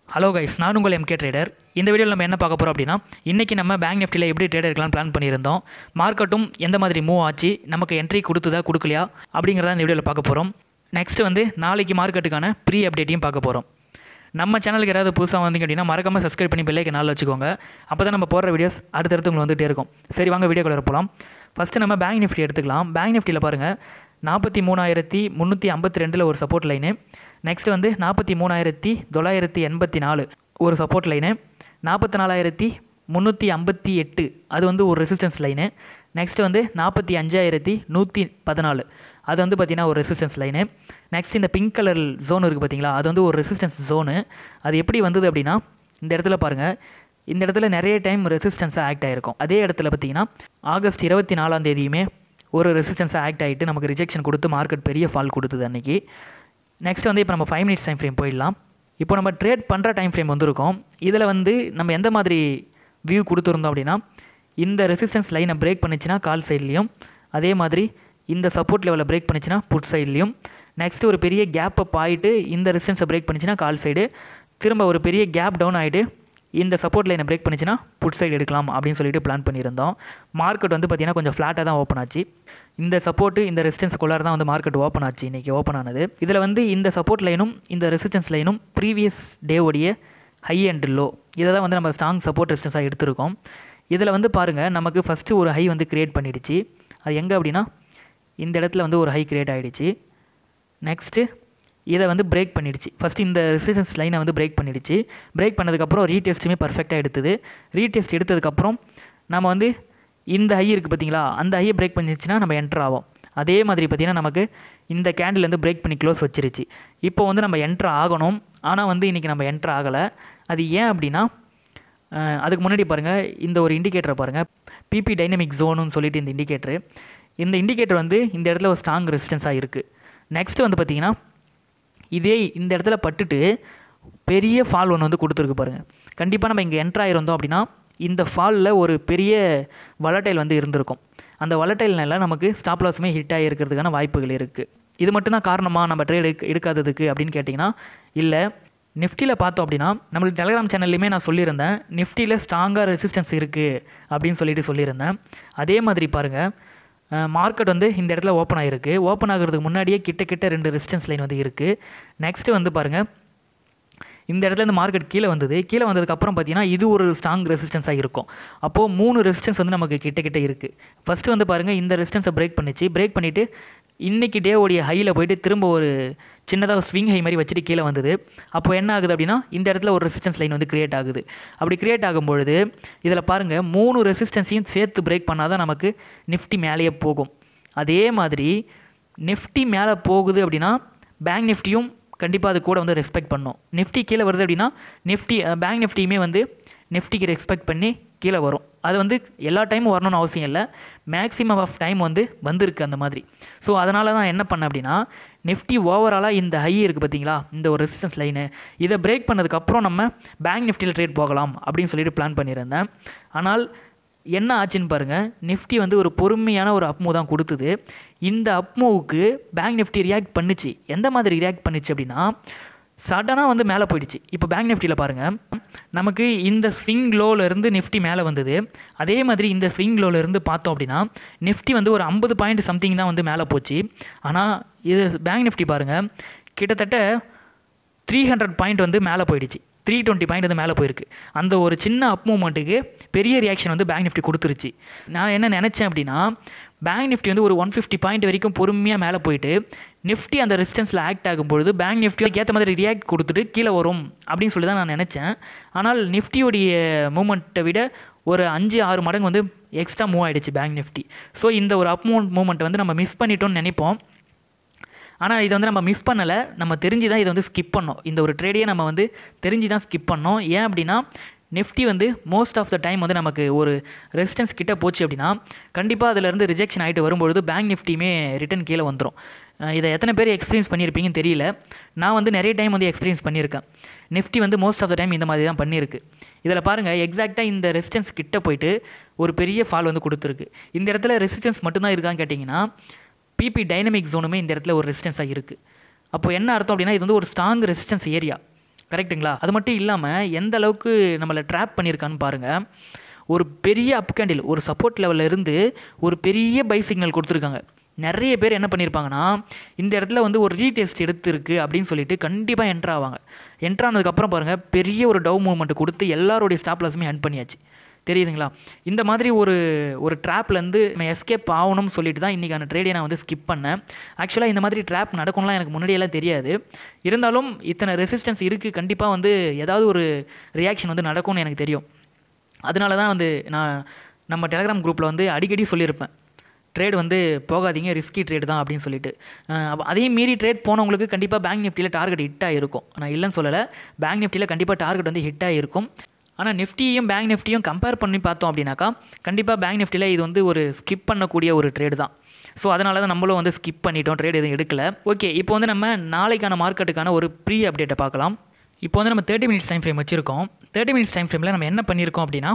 hello guys நான் உங்கள் MK trader இந்த வீடியோவில் நம்ம என்ன பார்க்க போகிறோம் அப்படின்னா இன்றைக்கி நம்ம பேங்க் நிஃப்டியில் எப்படி ட்ரேட் எடுக்கலாம்னு பிளான் பண்ணியிருந்தோம் மார்க்கெட்டும் எந்த மாதிரி மூவ் ஆச்சு நமக்கு என்ட்ரி கொடுத்துதா கொடுக்கலையா அப்படிங்கிறத இந்த வீடியோவில் பார்க்க போகிறோம் நெக்ஸ்ட் வந்து நாளைக்கு மார்க்கெட்டுக்கான ப்ரீ அப்டேட்டையும் பார்க்க போகிறோம் நம்ம சேனலுக்கு யாராவது புதுசாக வந்தீங்க அப்படின்னா மறக்காமல் சப்ஸ்கிரைப் பண்ணி பெல்லைக்கு நாள் வச்சுக்கோங்க அப்போ தான் நம்ம போடுற வீடியோஸ் அடுத்தடுத்து உங்களுக்கு வந்துகிட்டே இருக்கும் சரி வாங்க வீடியோக்குள்ள போகலாம் ஃபஸ்ட்டு நம்ம பேங்க் நிஃப்டி எடுத்துக்கலாம் பேங்க் நிஃப்டியில் பாருங்கள் நாற்பத்தி மூணாயிரத்தி முந்நூற்றி ஐம்பத்தி ரெண்டில் ஒரு சப்போர்ட் லைனு நெக்ஸ்ட் வந்து நாற்பத்தி மூணாயிரத்தி தொள்ளாயிரத்தி எண்பத்தி நாலு ஒரு சப்போர்ட் லைனு நாற்பத்தி நாலாயிரத்தி முந்நூற்றி ஐம்பத்தி எட்டு அது வந்து ஒரு ரெசிஸ்டன்ஸ் லைனு நெக்ஸ்ட் வந்து நாற்பத்தி அஞ்சாயிரத்தி நூற்றி பதினாலு அது வந்து பார்த்திங்கன்னா ஒரு ரெசிஸ்டன்ஸ் லைனு நெக்ஸ்ட் இந்த பிங்க் கலர் ஜோன் இருக்குது பார்த்தீங்களா அது வந்து ஒரு ரெசிஸ்டன்ஸ் ஜோனு அது எப்படி வந்தது அப்படின்னா இந்த இடத்துல பாருங்கள் இந்த இடத்துல நிறைய டைம் ரெசிஸ்டன்ஸாக ஆக்ட் ஆகிருக்கும் அதே இடத்துல பார்த்தீங்கன்னா ஆகஸ்ட் இருபத்தி நாலாம் தேதியுமே ஒரு ரெசிஸ்டன்ஸாக ஆக்ட் ஆகிட்டு நமக்கு ரிஜெக்ஷன் கொடுத்து மார்க்கெட் பெரிய ஃபால் கொடுத்தது அன்றைக்கி நெக்ஸ்ட் வந்து இப்போ நம்ம ஃபைவ் மினிட்ஸ் டைம் ஃப்ரேம் போயிடலாம் இப்போ நம்ம ட்ரேட் பண்ணுற டைம் ஃப்ரேம் வந்திருக்கோம் இதில் வந்து நம்ம எந்த மாதிரி வியூ கொடுத்துருந்தோம் அப்படின்னா இந்த ரெசிஸ்டன்ஸ் லைனை பிரேக் பண்ணிச்சுன்னா கால் சைட்லேயும் அதே மாதிரி இந்த சப்போர்ட் லெவலில் பிரேக் பண்ணிச்சுன்னா புட் சைட்லேயும் நெக்ஸ்ட் ஒரு பெரிய கேப் அப் ஆகிட்டு இந்த ரெசிஸ்டன்ஸை பிரேக் பண்ணிச்சுன்னா கால் சைடு திரும்ப ஒரு பெரிய கேப் டவுன் ஆகிட்டு இந்த சப்போர்ட் லைனை பிரேக் பண்ணிச்சுன்னா புட் சைடு எடுக்கலாம் அப்படின்னு சொல்லிட்டு பிளான் பண்ணியிருந்தோம் மார்க்கெட் வந்து பார்த்திங்கன்னா கொஞ்சம் ஃப்ளாட்டாக தான் ஓப்பன் ஆச்சு இந்த சப்போர்ட்டு இந்த ரெசிஸ்டன்ஸ்குள்ளார தான் வந்து மார்க்கெட் ஓப்பன் ஆச்சு இன்றைக்கி ஓப்பன் ஆனது இதில் வந்து இந்த சப்போர்ட் லைனும் இந்த ரெசிஸ்டன்ஸ் லைனும் ப்ரீவியஸ் டேவுடைய ஹை அண்ட் லோ இதை தான் வந்து நம்ம ஸ்ட்ராங் சப்போர்ட் ரெசிஸ்டன்ஸாக எடுத்திருக்கோம் இதில் வந்து பாருங்கள் நமக்கு ஃபஸ்ட்டு ஒரு ஹை வந்து க்ரியேட் பண்ணிடுச்சு அது எங்கே அப்படின்னா இந்த இடத்துல வந்து ஒரு ஹை க்ரியேட் ஆகிடுச்சு நெக்ஸ்ட்டு இதை வந்து பிரேக் பண்ணிடுச்சு ஃபஸ்ட்டு இந்த ரெசிஸ்டன்ஸ் லைனை வந்து பிரேக் பண்ணிடுச்சு பிரேக் பண்ணதுக்கப்புறம் ரீடெஸ்ட்டுமே பர்ஃபெக்டாக எடுத்தது ரீடெஸ்ட் எடுத்ததுக்கப்புறம் நம்ம வந்து இந்த ஹை இருக்குது பார்த்தீங்களா அந்த ஹையை பிரேக் பண்ணிடுச்சுன்னா நம்ம என்ட்ரு ஆகும் அதே மாதிரி பார்த்திங்கன்னா நமக்கு இந்த கேண்டில் வந்து பிரேக் பண்ணி க்ளோஸ் வச்சிருச்சு இப்போ வந்து நம்ம என்ட்ரு ஆகணும் ஆனால் வந்து இன்றைக்கி நம்ம என்ட்ரு ஆகலை அது ஏன் அப்படின்னா அதுக்கு முன்னாடி பாருங்கள் இந்த ஒரு இண்டிகேட்டரை பாருங்கள் பிபி டைனமிக் ஜோனுன்னு சொல்லிட்டு இந்த இண்டிகேட்டரு இந்த இண்டிகேட்டர் வந்து இந்த இடத்துல ஒரு ஸ்ட்ராங் ரெசிஸ்டன்ஸாக இருக்குது நெக்ஸ்ட் வந்து பார்த்திங்கன்னா இதே இந்த இடத்துல பட்டுட்டு பெரிய ஃபால் ஒன்று வந்து கொடுத்துருக்கு பாருங்கள் கண்டிப்பாக நம்ம இங்கே என்ட்ரு ஆகிருந்தோம் அப்படின்னா இந்த ஃபாலில் ஒரு பெரிய வலட்டைல் வந்து இருந்திருக்கும் அந்த வலட்டைல்னால நமக்கு ஸ்டாப் லாஸுமே ஹிட் ஆகிருக்கிறதுக்கான வாய்ப்புகள் இருக்குது இது மட்டும்தான் காரணமாக நம்ம ட்ரேட் எடுக்க எடுக்காததுக்கு அப்படின்னு கேட்டிங்கன்னா இல்லை நிஃப்டியில் பார்த்தோம் அப்படின்னா நம்மளுக்கு டெலகிராம் சேனல்லையுமே நான் சொல்லியிருந்தேன் நிஃப்டியில் ஸ்ட்ராங்காக ரெசிஸ்டன்ஸ் இருக்குது அப்படின்னு சொல்லிட்டு சொல்லியிருந்தேன் அதே மாதிரி பாருங்கள் மார்க்கெட் வந்து இந்த இடத்துல ஓப்பன் ஆகிருக்கு ஓப்பன் ஆகிறதுக்கு முன்னாடியே கிட்ட கிட்ட ரெண்டு ரெசிஸ்டன்ஸ் லைன் வந்து இருக்குது நெக்ஸ்ட்டு வந்து பாருங்கள் இந்த இடத்துல இந்த மார்க்கெட் கீழே வந்தது கீழே வந்ததுக்கப்புறம் பார்த்தீங்கன்னா இது ஒரு ஸ்ட்ராங் ரெசிஸ்டன்ஸாக இருக்கும் அப்போது மூணு ரெசிஸ்டன்ஸ் வந்து நமக்கு கிட்ட கிட்ட இருக்குது ஃபஸ்ட்டு வந்து பாருங்கள் இந்த ரெசிஸ்டன்ஸை பிரேக் பண்ணிச்சு பிரேக் பண்ணிவிட்டு இன்றைக்கி டேவோடைய ஹையில் போயிட்டு திரும்ப ஒரு சின்னதாக ஸ்விங் ஹை மாதிரி வச்சுட்டு கீழே வந்தது அப்போ என்ன ஆகுது அப்படின்னா இந்த இடத்துல ஒரு ரெசிஸ்டன்ஸ் லைன் வந்து க்ரியேட் ஆகுது அப்படி க்ரியேட் ஆகும்பொழுது இதில் பாருங்கள் மூணு ரெசிஸ்டன்ஸையும் சேர்த்து பிரேக் பண்ணால் தான் நமக்கு நிஃப்டி மேலேயே போகும் அதே மாதிரி நிஃப்டி மேலே போகுது அப்படின்னா பேங்க் நிஃப்டியும் கண்டிப்பாக அது கூட வந்து ரெஸ்பெக்ட் பண்ணும் நிஃப்டி கீழே வருது அப்படின்னா நிஃப்டி பேங்க் நிஃப்டியுமே வந்து நிஃப்டிக்கு ரெஸ்பெக்ட் பண்ணி கீழே வரும் அது வந்து எல்லா டைமும் வரணும்னு அவசியம் இல்லை மேக்ஸிமம் ஆஃப் டைம் வந்து வந்திருக்கு அந்த மாதிரி ஸோ அதனால தான் என்ன பண்ணேன் அப்படின்னா நிஃப்டி ஓவராலாக இந்த ஹை இருக்குது பார்த்தீங்களா இந்த ஒரு ரெசிஸ்டன்ஸ் லைனு இதை பிரேக் பண்ணதுக்கப்புறம் நம்ம பேங்க் நிஃப்டியில் ட்ரேட் போகலாம் அப்படின்னு சொல்லிட்டு பிளான் பண்ணியிருந்தேன் ஆனால் என்ன ஆச்சுன்னு பாருங்கள் நிஃப்டி வந்து ஒரு பொறுமையான ஒரு அப்மூவ் தான் கொடுத்தது இந்த அப்மூவுக்கு பேங்க் நிஃப்டி ரியாக்ட் பண்ணிச்சு எந்த மாதிரி ரியாக்ட் பண்ணிச்சு அப்படின்னா சடனாக வந்து மேலே போயிடுச்சு இப்போ பேங்க் நிஃப்டியில் பாருங்கள் நமக்கு இந்த ஸ்விங் லோலேருந்து நிஃப்டி மேலே வந்தது அதே மாதிரி இந்த ஸ்விங் லோலேருந்து பார்த்தோம் அப்படின்னா நிஃப்டி வந்து ஒரு ஐம்பது பாயிண்ட் சம்திங் தான் வந்து மேலே போச்சு ஆனால் இது பேங்க் நிஃப்டி பாருங்கள் கிட்டத்தட்ட த்ரீ ஹண்ட்ரட் பாயிண்ட் வந்து மேலே போயிடுச்சு த்ரீ டுவெண்ட்டி பாயிண்ட் வந்து மேலே போயிருக்கு அந்த ஒரு சின்ன அப் மூமெண்ட்டுக்கு பெரிய ரியாக்ஷன் வந்து பேங்க் நிஃப்டி கொடுத்துருச்சு நான் என்ன நினச்சேன் அப்படின்னா பேங்க் நிஃப்டி வந்து ஒரு ஒன் ஃபிஃப்டி பாயிண்ட் வரைக்கும் பொறுமையாக மேலே போயிட்டு நிஃப்டி அந்த ரெசிஸ்டன்ஸில் ஆக்ட் ஆகும்பொழுது பேங்க் நிஃப்டிக்கு ஏற்ற மாதிரி ரியாக்ட் கொடுத்துட்டு கீழே வரும் அப்படின்னு சொல்லி தான் நான் நினச்சேன் ஆனால் நிஃப்டியோடைய மூமெண்ட்டை விட ஒரு அஞ்சு ஆறு மடங்கு வந்து எக்ஸ்ட்ரா மூவ் ஆகிடுச்சு பேங்க் நிஃப்டி ஸோ இந்த ஒரு அப் மூவ் மூமெண்ட்டை வந்து நம்ம மிஸ் பண்ணிட்டோம்னு நினைப்போம் ஆனால் இதை வந்து நம்ம மிஸ் பண்ணலை நம்ம தெரிஞ்சு தான் இதை வந்து ஸ்கிப் பண்ணோம் இந்த ஒரு ட்ரேடையே நம்ம வந்து தெரிஞ்சு தான் ஸ்கிப் பண்ணோம் ஏன் அப்படின்னா நிஃப்டி வந்து மோஸ்ட் ஆஃப் த டைம் வந்து நமக்கு ஒரு ரெசிஸ்டன்ஸ் கிட்ட போச்சு அப்படின்னா கண்டிப்பாக அதிலேருந்து ரிஜெக்ஷன் ஆகிட்டு வரும்பொழுது பேங்க் நிஃப்டியுமே ரிட்டன் கீழே வந்துடும் இதை எத்தனை பேர் எக்ஸ்பீரியன்ஸ் பண்ணியிருப்பீங்கன்னு தெரியல நான் வந்து நிறைய டைம் வந்து எக்ஸ்பீரியன்ஸ் பண்ணியிருக்கேன் நிஃப்டி வந்து மோஸ்ட் ஆஃப் த டைம் இந்த மாதிரி தான் பண்ணியிருக்கு இதில் பாருங்கள் எக்ஸாக்டாக இந்த ரெசிஸ்டன்ஸ் கிட்ட போயிட்டு ஒரு பெரிய ஃபால் வந்து கொடுத்துருக்கு இந்த இடத்துல ரெசிஸ்டன்ஸ் மட்டும்தான் இருக்கான்னு கேட்டிங்கன்னா பிபி டைனமிக் ஜோனுமே இந்த இடத்துல ஒரு ரெசிஸ்டன்ஸாக இருக்குது அப்போ என்ன அர்த்தம் அப்படின்னா இது வந்து ஒரு ஸ்ட்ராங் ரெசிஸ்டன்ஸ் ஏரியா கரெக்ட்டுங்களா அது மட்டும் இல்லாமல் எந்த அளவுக்கு நம்மளை ட்ராப் பண்ணியிருக்கான்னு பாருங்கள் ஒரு பெரிய அப் கேண்டில் ஒரு சப்போர்ட் லெவலில் இருந்து ஒரு பெரிய பை சிக்னல் கொடுத்துருக்காங்க நிறைய பேர் என்ன பண்ணியிருப்பாங்கன்னா இந்த இடத்துல வந்து ஒரு ரீடெஸ்ட் எடுத்திருக்கு அப்படின்னு சொல்லிட்டு கண்டிப்பாக என்ட்ரு ஆவாங்க என்ட்ரு ஆனதுக்கப்புறம் பாருங்கள் பெரிய ஒரு டவ் மூவ்மெண்ட் கொடுத்து எல்லாருடைய ஸ்டாப் லாஸுமே ஹண்ட் பண்ணியாச்சு தெரியுதுங்களா இந்த மாதிரி ஒரு ஒரு ட்ராப்லேருந்து நம்ம எஸ்கேப் ஆகணும்னு சொல்லிட்டு தான் இன்றைக்கான ட்ரேடை நான் வந்து ஸ்கிப் பண்ணேன் ஆக்சுவலாக இந்த மாதிரி ட்ராப் நடக்கும்லாம் எனக்கு முன்னாடியெல்லாம் தெரியாது இருந்தாலும் இத்தனை ரெசிஸ்டன்ஸ் இருக்குது கண்டிப்பாக வந்து ஏதாவது ஒரு ரியாக்ஷன் வந்து நடக்கும்னு எனக்கு தெரியும் அதனால தான் வந்து நான் நம்ம டெலகிராம் குரூப்பில் வந்து அடிக்கடி சொல்லியிருப்பேன் ட்ரேட் வந்து போகாதீங்க ரிஸ்கி ட்ரேட் தான் அப்படின்னு சொல்லிட்டு அஹ் அப்ப அதையும் மீறி ட்ரேட் போனவங்களுக்கு கண்டிப்பாக பேங்க் நிஃப்டியில் டார்கெட் ஹிட் ஆகிருக்கும் நான் இல்லைன்னு சொல்லலை பேங்க் நிஃப்டியில் கண்டிப்பாக டார்கெட் வந்து ஹிட் ஆகிருக்கும் ஆனால் நிஃப்டியும் பேங்க் நிஃப்டியும் கம்பேர் பண்ணி பார்த்தோம் அப்படின்னாக்கா கண்டிப்பாக பேங்க் நிஃப்டியில் இது வந்து ஒரு ஸ்கிப் பண்ணக்கூடிய ஒரு ட்ரேடு தான் ஸோ அதனால தான் நம்மளும் வந்து ஸ்கிப் பண்ணிட்டோம் ட்ரேட் எதுவும் எடுக்கல ஓகே இப்போ வந்து நம்ம நாளைக்கான மார்க்கெட்டுக்கான ஒரு ப்ரீ அப்டேட்டை பார்க்கலாம் இப்போ வந்து நம்ம தேர்ட்டி மினிட்ஸ் டைம் ஃப்ரேம் வச்சுருக்கோம் தேர்ட்டி மினிட்ஸ் டைம் ஃப்ரேமில் நம்ம என்ன பண்ணியிருக்கோம் அப்படின்னா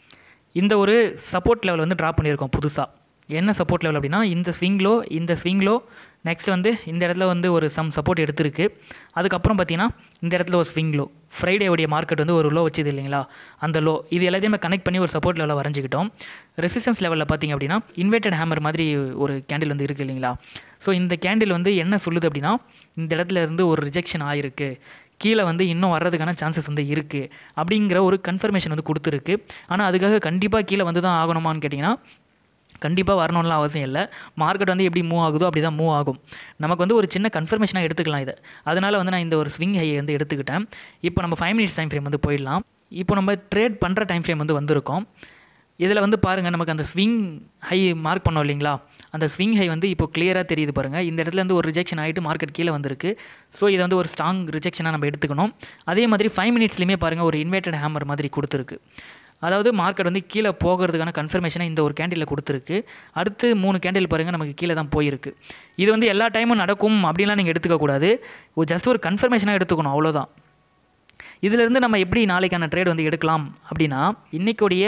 இந்த ஒரு சப்போர்ட் லெவல் வந்து ட்ராப் பண்ணியிருக்கோம் புதுசாக என்ன சப்போர்ட் லெவல் அப்படின்னா இந்த ஸ்விங்லோ இந்த ஸ்விங்லோ நெக்ஸ்ட் வந்து இந்த இடத்துல வந்து ஒரு சம் சப்போர்ட் எடுத்திருக்கு அதுக்கப்புறம் பார்த்தீங்கன்னா இந்த இடத்துல ஒரு ஸ்விங்லோ ஃப்ரைடேவுடைய மார்க்கெட் வந்து ஒரு லோ வச்சுது இல்லைங்களா அந்த லோ இது எல்லாத்தையுமே கனெக்ட் பண்ணி ஒரு சப்போர்ட் லெவலில் வரைஞ்சிக்கிட்டோம் ரெசிஸ்டன்ஸ் லெவலில் பார்த்தீங்க அப்படின்னா இன்வெர்டட் ஹேமர் மாதிரி ஒரு கேண்டில் வந்து இருக்குது இல்லைங்களா ஸோ இந்த கேண்டில் வந்து என்ன சொல்லுது அப்படின்னா இந்த இடத்துல இருந்து ஒரு ரிஜெக்ஷன் ஆகிருக்கு கீழே வந்து இன்னும் வர்றதுக்கான சான்சஸ் வந்து இருக்குது அப்படிங்கிற ஒரு கன்ஃபர்மேஷன் வந்து கொடுத்துருக்கு ஆனால் அதுக்காக கண்டிப்பாக கீழே வந்து தான் ஆகணுமான்னு கேட்டிங்கன்னா கண்டிப்பாக வரணும்லாம் அவசியம் இல்லை மார்க்கெட் வந்து எப்படி மூவ் ஆகுதோ அப்படி தான் மூவ் ஆகும் நமக்கு வந்து ஒரு சின்ன கன்ஃபர்மேஷனாக எடுத்துக்கலாம் இதை அதனால் வந்து நான் இந்த ஒரு ஸ்விங் ஹை வந்து எடுத்துக்கிட்டேன் இப்போ நம்ம ஃபைவ் மினிட்ஸ் டைம் ஃப்ரேம் வந்து போயிடலாம் இப்போ நம்ம ட்ரேட் பண்ணுற டைம் ஃப்ரேம் வந்து வந்திருக்கோம் இதில் வந்து பாருங்கள் நமக்கு அந்த ஸ்விங் ஹை மார்க் பண்ணோம் இல்லைங்களா அந்த ஸ்விங் ஹை வந்து இப்போ கிளியராக தெரியுது பாருங்கள் இந்த இடத்துல இருந்து ஒரு ரிஜெக்ஷன் ஆகிட்டு மார்க்கெட் கீழே வந்திருக்கு ஸோ இதை வந்து ஒரு ஸ்ட்ராங் ரிஜெக்ஷனாக நம்ம எடுத்துக்கணும் அதே மாதிரி ஃபைவ் மினிட்ஸ்லையுமே பாருங்கள் ஒரு இன்வெர்டட் ஹேமர் மாதிரி கொடுத்துருக்கு அதாவது மார்க்கெட் வந்து கீழே போகிறதுக்கான கன்ஃபர்மேஷனை இந்த ஒரு கேண்டிலில் கொடுத்துருக்கு அடுத்து மூணு கேண்டில் பாருங்கள் நமக்கு கீழே தான் போயிருக்கு இது வந்து எல்லா டைமும் நடக்கும் அப்படின்லாம் நீங்கள் எடுத்துக்கக்கூடாது ஜஸ்ட் ஒரு கன்ஃபர்மேஷனாக எடுத்துக்கணும் அவ்வளோதான் இதிலிருந்து நம்ம எப்படி நாளைக்கான ட்ரேட் வந்து எடுக்கலாம் அப்படின்னா இன்றைக்குடைய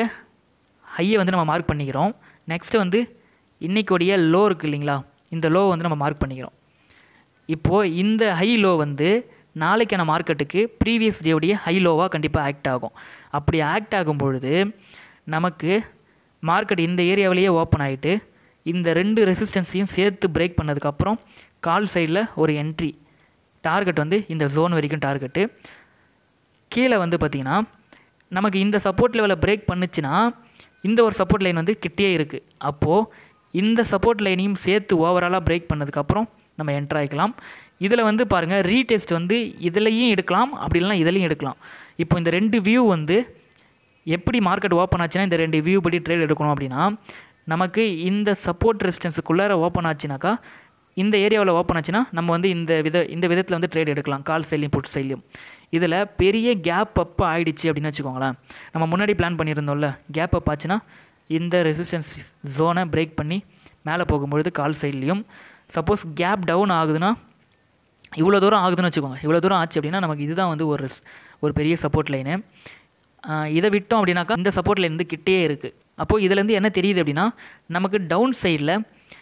ஹையை வந்து நம்ம மார்க் பண்ணிக்கிறோம் நெக்ஸ்ட்டு வந்து இன்றைக்குடைய லோ இருக்குது இல்லைங்களா இந்த லோ வந்து நம்ம மார்க் பண்ணிக்கிறோம் இப்போது இந்த ஹை லோ வந்து நாளைக்கான மார்க்கெட்டுக்கு ப்ரீவியஸ் டேவுடைய ஹை லோவாக கண்டிப்பாக ஆக்ட் ஆகும் அப்படி ஆக்ட் ஆகும் பொழுது நமக்கு மார்க்கெட் இந்த ஏரியாவிலேயே ஓப்பன் ஆகிட்டு இந்த ரெண்டு ரெசிஸ்டன்ஸையும் சேர்த்து பிரேக் பண்ணதுக்கப்புறம் கால் சைடில் ஒரு என்ட்ரி டார்கெட் வந்து இந்த ஜோன் வரைக்கும் டார்கெட்டு கீழே வந்து பார்த்திங்கன்னா நமக்கு இந்த சப்போர்ட் லெவலை பிரேக் பண்ணுச்சுன்னா இந்த ஒரு சப்போர்ட் லைன் வந்து கிட்டே இருக்குது அப்போது இந்த சப்போர்ட் லைனையும் சேர்த்து ஓவராலாக பிரேக் பண்ணதுக்கப்புறம் நம்ம என்ட்ரு ஆகிக்கலாம் இதில் வந்து பாருங்கள் ரீடெஸ்ட் வந்து இதுலேயும் எடுக்கலாம் அப்படி இல்லைனா இதுலேயும் எடுக்கலாம் இப்போ இந்த ரெண்டு வியூ வந்து எப்படி மார்க்கெட் ஓப்பன் ஆச்சுன்னா இந்த ரெண்டு வியூ படி ட்ரேட் எடுக்கணும் அப்படின்னா நமக்கு இந்த சப்போர்ட் ரெசிஸ்டன்ஸுக்குள்ளார ஓப்பன் ஆச்சுனாக்கா இந்த ஏரியாவில் ஓப்பன் ஆச்சுன்னா நம்ம வந்து இந்த வித இந்த விதத்தில் வந்து ட்ரேட் எடுக்கலாம் கால் சைட்லையும் புட் சைட்லையும் இதில் பெரிய கேப் அப் ஆகிடுச்சு அப்படின்னு வச்சுக்கோங்களேன் நம்ம முன்னாடி பிளான் பண்ணியிருந்தோம்ல கேப் அப் ஆச்சுன்னா இந்த ரெசிஸ்டன்ஸ் ஜோனை பிரேக் பண்ணி மேலே போகும்பொழுது கால் சைட்லேயும் சப்போஸ் கேப் டவுன் ஆகுதுன்னா இவ்வளோ தூரம் ஆகுதுன்னு வச்சுக்கோங்க இவ்வளோ தூரம் ஆச்சு அப்படின்னா நமக்கு இதுதான் வந்து ஒரு ஒரு பெரிய சப்போர்ட் லைனு இதை விட்டோம் அப்படின்னாக்கா இந்த சப்போர்ட் லைன் வந்து கிட்டே இருக்குது அப்போது இதுலேருந்து என்ன தெரியுது அப்படின்னா நமக்கு டவுன் சைடில்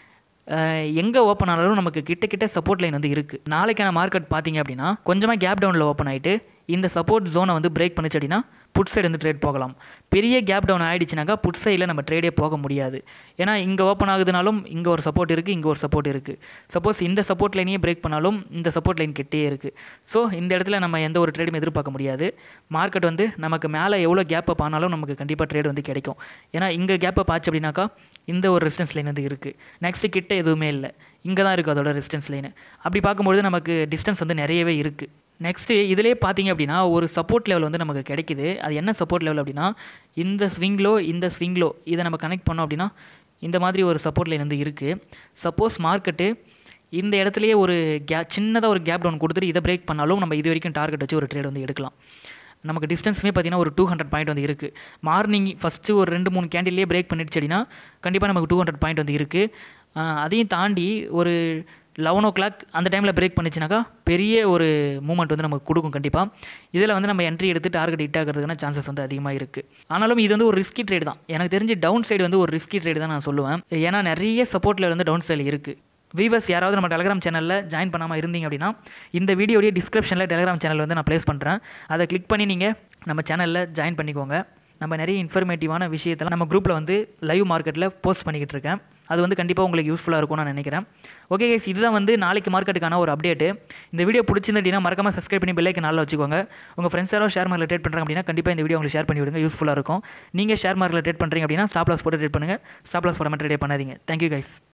எங்கே ஓப்பன் ஆனாலும் நமக்கு கிட்ட கிட்ட சப்போர்ட் லைன் வந்து இருக்குது நாளைக்கான மார்க்கெட் பார்த்தீங்க அப்படின்னா கொஞ்சமாக கேப் டவுனில் ஓப்பன் ஆகிட்டு இந்த சப்போர்ட் ஜோனை வந்து பிரேக் பண்ணிச்சு அப்படின்னா புட் சைடு வந்து ட்ரேட் போகலாம் பெரிய கேப் டவுன் ஆகிடுச்சுனாக்கா புட் சைடில் நம்ம ட்ரேடே போக முடியாது ஏன்னா இங்கே ஓப்பன் ஆகுதுனாலும் இங்கே ஒரு சப்போர்ட் இருக்குது இங்கே ஒரு சப்போர்ட் இருக்குது சப்போஸ் இந்த சப்போர்ட் லைனையே பிரேக் பண்ணாலும் இந்த சப்போர்ட் லைன் கிட்டே இருக்குது ஸோ இந்த இடத்துல நம்ம எந்த ஒரு ட்ரேடும் எதிர்பார்க்க முடியாது மார்க்கெட் வந்து நமக்கு மேலே எவ்வளோ கேப் அப் ஆனாலும் நமக்கு கண்டிப்பாக ட்ரேட் வந்து கிடைக்கும் ஏன்னா இங்கே கேப் அப் ஆச்சு அப்படின்னாக்கா இந்த ஒரு ரெசிஸ்டன்ஸ் லைன் வந்து இருக்குது நெக்ஸ்ட்டு கிட்ட எதுவுமே இல்லை இங்கே தான் இருக்குது அதோட ரெசிஸ்டன்ஸ் லைனு அப்படி பார்க்கும்பொழுது நமக்கு டிஸ்டன்ஸ் வந்து நிறையவே இருக்குது நெக்ஸ்ட்டு இதிலே பார்த்தீங்க அப்படின்னா ஒரு சப்போர்ட் லெவல் வந்து நமக்கு கிடைக்குது அது என்ன சப்போர்ட் லெவல் அப்படின்னா இந்த ஸ்விங்லோ இந்த ஸ்விங்லோ இதை நம்ம கனெக்ட் பண்ணோம் அப்படின்னா இந்த மாதிரி ஒரு சப்போர்ட் லைன் வந்து இருக்குது சப்போஸ் மார்க்கெட்டு இந்த இடத்துலையே ஒரு கே சின்னதாக ஒரு கேப் டவுன் கொடுத்துட்டு இதை பிரேக் பண்ணாலும் நம்ம இது வரைக்கும் டார்கெட் வச்சு ஒரு ட்ரேட் வந்து எடுக்கலாம் நமக்கு டிஸ்டன்ஸுமே பார்த்தீங்கன்னா ஒரு டூ ஹண்ட்ரட் பாயிண்ட் வந்து இருக்குது மார்னிங் ஃபஸ்ட்டு ஒரு ரெண்டு மூணு கேண்டில்லே பிரேக் பண்ணிடுச்சு அப்படின்னா கண்டிப்பாக நமக்கு டூ ஹண்ட்ரட் பாயிண்ட் வந்து இருக்குது அதையும் தாண்டி ஒரு லெவன் ஓ கிளாக் அந்த டைமில் பிரேக் பண்ணிச்சுனாக்கா பெரிய ஒரு மூமெண்ட் வந்து நமக்கு கொடுக்கும் கண்டிப்பாக இதில் வந்து நம்ம என்ட்ரி எடுத்து டார்கெட் ஹிட் ஆகிறதுக்கான சான்சஸ் வந்து அதிகமாக இருக்குது ஆனாலும் இது வந்து ஒரு ரிஸ்கி ட்ரேட் தான் எனக்கு தெரிஞ்சு டவுன் சைடு வந்து ஒரு ரிஸ்கி ட்ரேட் தான் நான் சொல்லுவேன் ஏன்னா நிறைய சப்போர்ட்டில் வந்து டவுன் சைடில் இருக்குது வீவர்ஸ் யாராவது நம்ம டெலிகிராம் சேனலில் ஜாயின் பண்ணாமல் இருந்தீங்க அப்படின்னா இந்த வீடியோடைய டிஸ்கிரிப்ஷனில் டெலிகிராம் சேனல் வந்து நான் ப்ளேஸ் பண்ணுறேன் அதை கிளிக் பண்ணி நீங்கள் நம்ம சேனலில் ஜாயின் பண்ணிக்கோங்க நம்ம நிறைய இன்ஃபர்மேட்டிவான விஷயத்தெல்லாம் நம்ம குரூப்பில் வந்து லைவ் மார்க்கெட்டில் போஸ்ட் பண்ணிக்கிட்டு இருக்கேன் அது வந்து கண்டிப்பாக உங்களுக்கு யூஸ்ஃபுல்லாக இருக்கும்னு நான் நினைக்கிறேன் ஓகே கைஸ் இதுதான் வந்து நாளைக்கு மார்க்கெட்டுக்கான ஒரு அப்டேட்டு இந்த வீடியோ பிடிச்சிருந்து அப்படின்னா மறக்காம சப்ஸ்கிரைப் பண்ணி பெல்லைக்கு நாளில் வச்சுக்கோங்க உங்கள் ஃப்ரெண்ட்ஸ் யாராவது ஷேர் மார்க்கில் ட்ரேட் பண்ணுறாங்க அப்படின்னா கண்டிப்பாக இந்த வீடியோ உங்களுக்கு ஷேர் பண்ணி விடுங்க யூஸ்ஃபுல்லாக இருக்கும் நீங்கள் ஷேர் மார்க்கில் ட்ரேட் பண்ணுறீங்க அப்படின்னா ஸ்டாப் லாஸ் போட்டு ட்ரேட் பண்ணுங்கள் ஸ்டாப் லாஸ் போட மட்டும் ட்ரேட் பண்ணாதீங்க தேங்க்யூ கைஸ்